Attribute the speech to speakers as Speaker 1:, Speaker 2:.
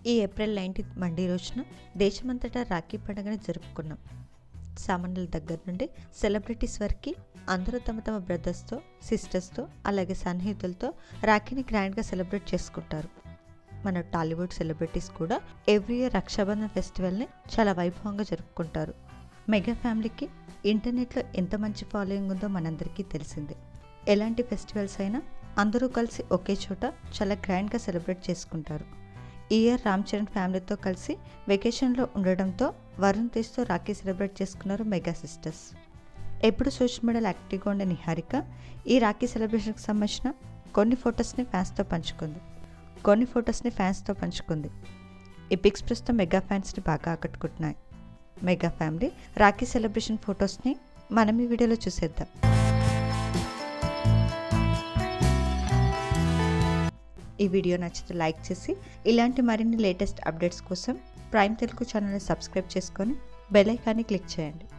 Speaker 1: ఈ April nineteenth Monday రోజున దేశమంతటా రాఖీ పండుగను జరుపుకున్నాం సామాన్యుల దగ్గర నుండి సెలబ్రిటీస్ వరకు అందరూ తమ తమ బ్రదర్స్తో సిస్టర్స్తో అలాగే సన్నిహితులతో రాఖీని గ్రాండ్గా సెలబ్రేట్ చేసుకుంటారు మన టాలీవుడ్ సెలబ్రిటీస్ కూడా ఎవ్రీ ఇయర్ రక్షాబంధన్ ఫెస్టివల్ని చాలా వైభవంగా జరుపుకుంటారు మెగా ఫ్యామిలీకి ఇంటర్నెట్లో ఎంత మంచి ఫాలోయింగ్ ఉందో మనందరికీ తెలిసిందే ఎలాంటి ఫెస్టివల్స్ అయినా అందరూ కలిసి ఒకే చోట చాలా గ్రాండ్గా సెలబ్రేట్ చేసుకుంటారు ఈ ఇయర్ రామ్ చరణ్ ఫ్యామిలీతో కలిసి వెకేషన్లో ఉండడంతో వరుణ్ తేజ్తో రాఖీ సెలబ్రేట్ చేసుకున్నారు మెగా సిస్టర్స్ ఎప్పుడు సోషల్ మీడియాలో యాక్టివ్గా ఉండే నిహారిక ఈ రాఖీ సెలబ్రేషన్కి సంబంధించిన కొన్ని ఫొటోస్ని ఫ్యాన్స్తో పంచుకుంది కొన్ని ఫొటోస్ని ఫ్యాన్స్తో పంచుకుంది ఈ పిక్స్ ప్రస్తుతం మెగా ఫ్యాన్స్ని బాగా ఆకట్టుకుంటున్నాయి మెగా ఫ్యామిలీ రాఖీ సెలబ్రేషన్ ఫొటోస్ని మనం ఈ వీడియోలో చూసేద్దాం ఈ వీడియో నచ్చితే లైక్ చేసి ఇలాంటి మరిన్ని లేటెస్ట్ అప్డేట్స్ కోసం ప్రైమ్ తెలుగు ఛానల్ని సబ్స్క్రైబ్ చేసుకొని బెల్ ఐకాన్ని క్లిక్ చేయండి